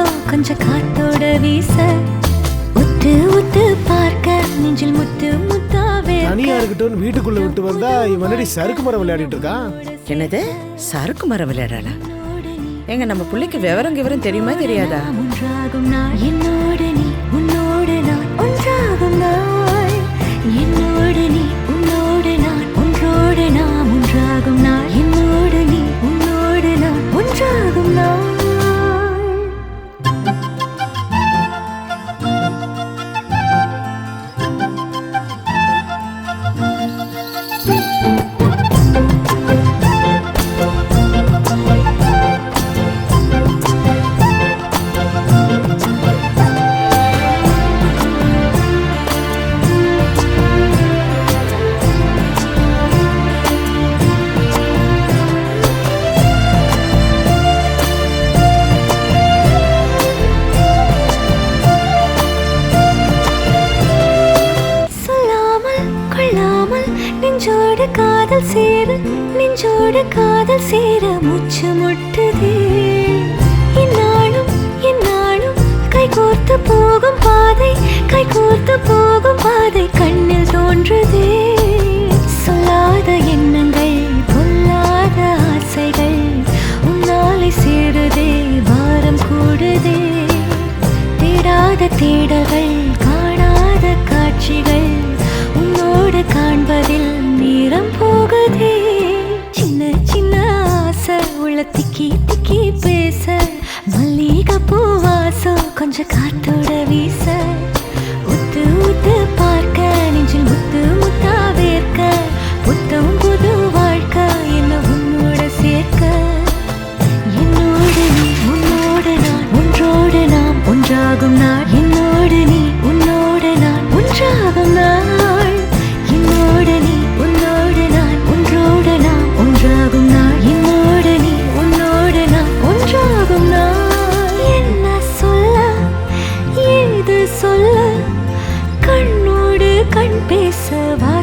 கொஞ்சம் காத்தோட வீச உத்து உத்து பார்க்க நெஞ்சில் முத்து முத்தாவே தனியா இருக்கட்டும் வீட்டுக்குள்ள விட்டு வந்தா இவனடி சறுக்கு மரம் விளையாடிட்டு இருக்கான் என்னது சறுக்கு மரம் விளையாடலாம் எங்க நம்ம பிள்ளைக்கு விவரம் விவரம் தெரியுமா தெரியாதா ஒன்றாகும் நாள் என்னோடு நீ உன்னோடு நான் ஒன்றாகும் நாள் என்னோடு நீ உன்னோடு நான் ஒன்றோடு நாம் ஒன்றாகும் நாள் என்னோடு நீ உன்னோடு நான் ஒன்றாகும் நாள் சொல்லாமல் கொள்ளாமல் நெஞ்சோடு காதல் சேர நெஞ்சோடு காதல் சேர மூச்சு முட்டுதே இந்நாளும் இந்நாளும் கைகோர்த்து போகும் பாதை கைகோர்த்து போகும் பாதை கண்ணில் தோன்றுதே சொல்லாத எண்ணங்கள் பொல்லாத ஆசைகள் உன்னாலை சேருதே பாரம் கூடுதே தேடாத தேடல்கள் காணாத காட்சிகள் உன்னோடு காண்பதில் நேரம் போகுதே சின்ன சின்ன ஆசை உள்ள திக்கி திக்கி பேச மல்லிகை பூவாசம் கொஞ்சம் காத்தோட வீச உத்து உத்து பார்க்க நெஞ்சில் முத்து முத்தா வேர்க்க புத்தம் புது வாழ்க்கை என்ன உன்னோட சேர்க்க என்னோடு நீ உன்னோடு நான் ஒன்றோடு நாம் ஒன்றாகும் நாள் என்னோடு நீ உன்னோடு நான் ஒன்றாகும் நாள் என்னோடு நீ உன்னோடு நான் ஒன்றோடு நாம் ஒன்றாகும் நாள் என்னோடு நீ உன்னோடு நான் ஒன்றாகும் நாள் என்ன சொல்ல ஏது சொல்ல கண்ணோடு கண் பேச வா